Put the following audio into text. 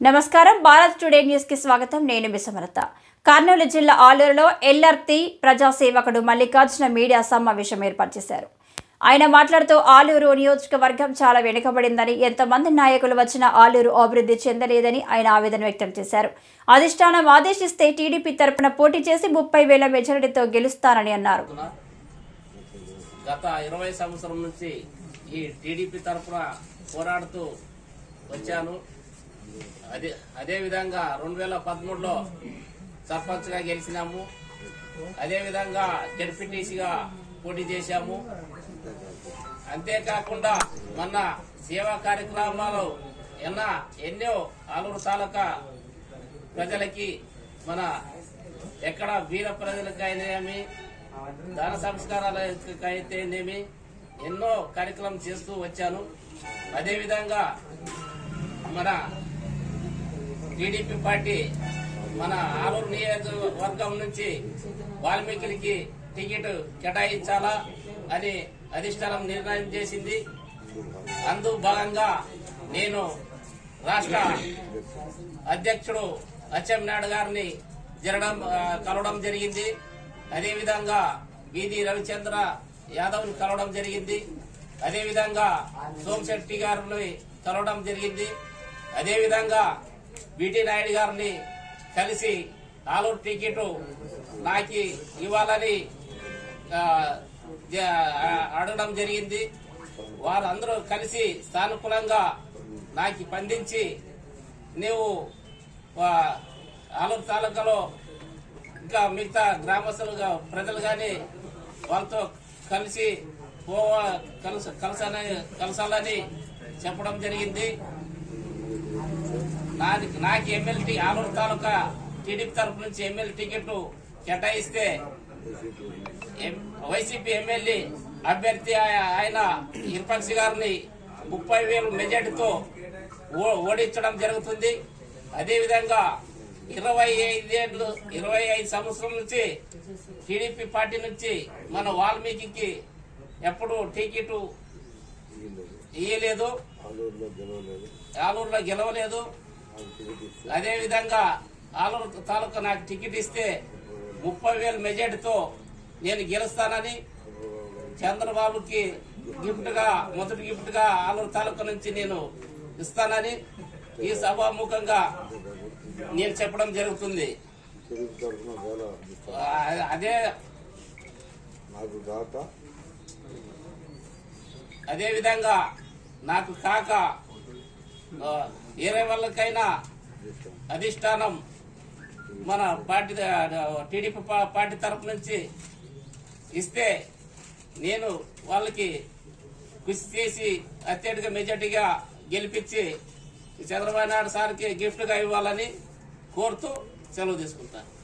నమస్కారం Bharat today news కి స్వాగతం నేను మిసమరత కర్నూలు జిల్లా ఆలూరులో ఎల్ఆర్టీ ప్రజాసేవకుడు మల్లికార్జున మీడియా సమావేశం ఏర్పాటు చేశారు ఆయన మాట్లాడుతూ ఆలూరు నియోజకవర్గం చాలా వెనుకబడిందని ఎంతమంది నాయకులు వచ్చినా ఆలూరు అభివృద్ధి చెందలేదని ఆయన ఆవేదన వ్యక్తం చేశారు అధిష్టానం ఆదేశిస్తే టీడీపీ తరపున పోటీ చేసి ముప్పై వేల మెజారిటీతో గెలుస్తానని అన్నారు గత ఇరవై సంవత్సరం నుంచి ఈ టీడీపీ తరఫున పోరాడుతూ వచ్చాను అదే అదే విధంగా రెండు వేల పదమూడులో సర్పంచ్గా గెలిచినాము అదే విధంగా జడ్పీటీసీగా పోటీ చేశాము అంతేకాకుండా మొన్న సేవా కార్యక్రమాలు ఎన్న ఎన్నో ఆలూరు తాలూకా ప్రజలకి మన ఎక్కడ వీర ప్రజలకైనేమి దాన సంస్కారాలకైతేనేమి ఎన్నో కార్యక్రమం చేస్తూ వచ్చాను అదేవిధంగా మన టీడీపీ పార్టీ మన ఆలూరు నియోజకవర్గం నుంచి వాల్మీకులకి టికెట్ కేటాయించాలా అని అధిష్టానం నిర్ణయం చేసింది అందు భాగంగా నేను రాష్ట్ర అధ్యక్షుడు అచ్చెన్నాయుడు గారిని జరగడం ఆ, కలవడం జరిగింది అదేవిధంగా వీధి రవిచంద్ర యాదవ్ని కలవడం జరిగింది అదేవిధంగా సోమశెట్టి గారిని కలవడం జరిగింది అదేవిధంగా బిటి నాయుడు గారిని కలిసి ఆలూరు టికెట్ నాకు ఇవ్వాలని ఆ, జ- ఆ, అడగడం జరిగింది వారందరూ కలిసి సానుకూలంగా నాకు స్పందించి నీవు ఆ, ఆలూరు తాలూకాలో ఇంకా మిగతా గ్రామస్తులుగా ప్రజలు కానీ వాళ్ళతో కలిసి పోవ కలస కలసాలని కలసాలని చెప్పడం జరిగింది నాది నాకు ఎమ్మెల్యే ఆలూరు తాలూకా టీడీపీ తరఫు నుంచి ఎమ్మెల్యే టికెట్ కేటాయిస్తే ఎం- వైసీపీ ఎమ్మెల్యే అభ్యర్థి ఆయ- ఆయన ఇర్ఫాక్స్ గారిని ముప్పై వేలు మెజార్టీతో ఓ- ఓడించడం జరుగుతుంది అదేవిధంగా ఇరవై ఐదేళ్లు ఇరవై ఐదు సంవత్సరం నుంచి టీడీపీ పార్టీ నుంచి మన వాల్మీకి ఎప్పుడు టికెట్ ఇయ్యలేదు ఆలూరులో గెలవలేదు ఆలూరులో గెలవలేదు నాకు టికెట్ ఇస్తే అదే విధంగా ఆలూరు తాలూకా నాకు టికెట్ ఇస్తే ముప్పై వేల మెజార్టీతో నేను గెలుస్తానని చంద్రబాబుకి గిఫ్ట్ గా మొదటి గిఫ్ట్ గా ఆలూరు తాలూకా నుంచి నేను ఇస్తానని ఈ సభాముఖంగా నేను చెప్పడం జరుగుతుంది తెలుగు తరఫున చాలా ఇష్టం. ఆ- అదే నాకు కాక అదే విధంగా నాకు కాక ఆ, వేరే వాళ్ళకైనా ఇష్టం అధిష్టానం మన పార్టీ టీడీపీ పా- పార్టీ తరపు నుంచి ఇస్తే నేను వాళ్ళకి కృషి చేసి అత్యధిక మెజార్టీగా గెలిపించి చంద్రబాబు నాయుడు సార్కి గిఫ్ట్గా ఇవ్వాలని కోరుతూ సెలవు తీసుకుంటాను